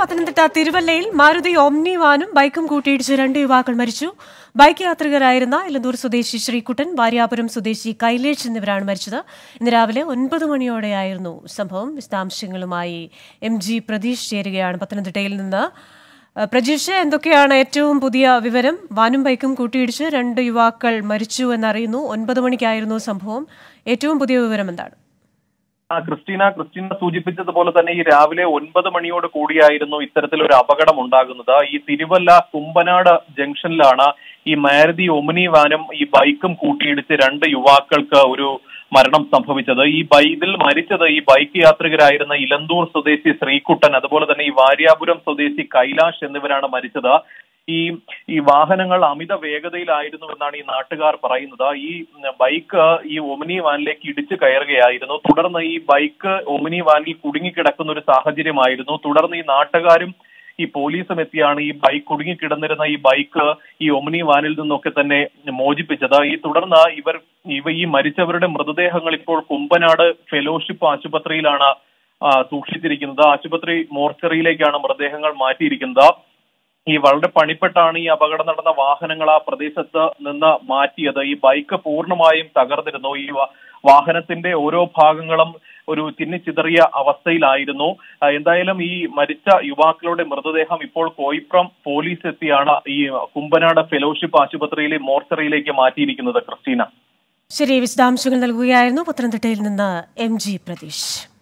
പത്തനംതിട്ട തിരുവല്ലയിൽ മാരുതി ഓംനി വാനും ബൈക്കും കൂട്ടിയിടിച്ച് രണ്ട് യുവാക്കൾ മരിച്ചു ബൈക്ക് യാത്രികരായിരുന്ന ഇലന്തൂർ സ്വദേശി ശ്രീകുട്ടൻ വാര്യാപുരം സ്വദേശി കൈലേഷ് എന്നിവരാണ് മരിച്ചത് ഇന്ന് രാവിലെ ഒൻപത് മണിയോടെയായിരുന്നു സംഭവം വിശദാംശങ്ങളുമായി എം ജി പ്രതീഷ് ചേരുകയാണ് പത്തനംതിട്ടയിൽ നിന്ന് ഏഹ് പ്രജീഷ് എന്തൊക്കെയാണ് ഏറ്റവും പുതിയ വിവരം വാനും ബൈക്കും കൂട്ടിയിടിച്ച് രണ്ട് യുവാക്കൾ മരിച്ചു എന്നറിയുന്നു ഒൻപത് മണിക്കായിരുന്നു സംഭവം ഏറ്റവും പുതിയ വിവരം എന്താണ് ആ ക്രിസ്റ്റീന ക്രിസ്റ്റീന സൂചിപ്പിച്ചതുപോലെ തന്നെ ഈ രാവിലെ ഒൻപത് മണിയോട് കൂടിയായിരുന്നു ഇത്തരത്തിലൊരു അപകടം ഉണ്ടാകുന്നത് ഈ തിരുവല്ല കുമ്പനാട് ജംഗ്ഷനിലാണ് ഈ മാരുതി ഒമിനി വാനും ഈ ബൈക്കും കൂട്ടിയിടിച്ച് രണ്ട് യുവാക്കൾക്ക് ഒരു മരണം സംഭവിച്ചത് ഈ ബൈ ഇതിൽ മരിച്ചത് ഈ ബൈക്ക് യാത്രികരായിരുന്ന ഇലന്തൂർ സ്വദേശി ശ്രീകുട്ടൻ അതുപോലെ തന്നെ ഈ വാര്യാപുരം സ്വദേശി കൈലാഷ് എന്നിവരാണ് മരിച്ചത് ഈ ഈ വാഹനങ്ങൾ അമിത വേഗതയിലായിരുന്നു എന്നാണ് ഈ നാട്ടുകാർ പറയുന്നത് ഈ ബൈക്ക് ഈ ഒമിനി വാനിലേക്ക് ഇടിച്ചു കയറുകയായിരുന്നു തുടർന്ന് ഈ ബൈക്ക് ഒമിനി വാനിൽ കുടുങ്ങിക്കിടക്കുന്ന ഒരു സാഹചര്യമായിരുന്നു തുടർന്ന് ഈ നാട്ടുകാരും ഈ പോലീസും എത്തിയാണ് ഈ ബൈക്ക് കുടുങ്ങിക്കിടന്നിരുന്ന ഈ ബൈക്ക് ഈ ഒമിനി വാനിൽ നിന്നൊക്കെ തന്നെ മോചിപ്പിച്ചത് ഈ തുടർന്ന് ഇവർ ഇവ ഈ മരിച്ചവരുടെ മൃതദേഹങ്ങൾ ഇപ്പോൾ കുമ്പനാട് ഫെലോഷിപ്പ് ആശുപത്രിയിലാണ് ആ, സൂക്ഷിച്ചിരിക്കുന്നത് ആശുപത്രി മോർച്ചറിയിലേക്കാണ് മൃതദേഹങ്ങൾ മാറ്റിയിരിക്കുന്നത് ഈ വളരെ പണിപ്പെട്ടാണ് ഈ അപകടം നടന്ന വാഹനങ്ങൾ ആ പ്രദേശത്ത് നിന്ന് മാറ്റിയത് ഈ ബൈക്ക് പൂർണ്ണമായും തകർന്നിരുന്നു ഈ വ- വാഹനത്തിന്റെ ഓരോ ഭാഗങ്ങളും ഒരു ചിന്നിച്ചിതറിയ അവസ്ഥയിലായിരുന്നു ആ, എന്തായാലും ഈ മരിച്ച യുവാക്കളുടെ മൃതദേഹം ഇപ്പോൾ കോയിപ്രം പോലീസ് എത്തിയാണ് ഈ കുമ്പനാട് ഫെലോഷിപ്പ് ആശുപത്രിയിലെ മോർച്ചറിയിലേക്ക് മാറ്റിയിരിക്കുന്നത് ക്രിസ്റ്റീന ശരി വിശദാംശങ്ങൾ നൽകുകയായിരുന്നു പത്തനംതിട്ടയിൽ നിന്ന് എം ജി പ്രതീഷ്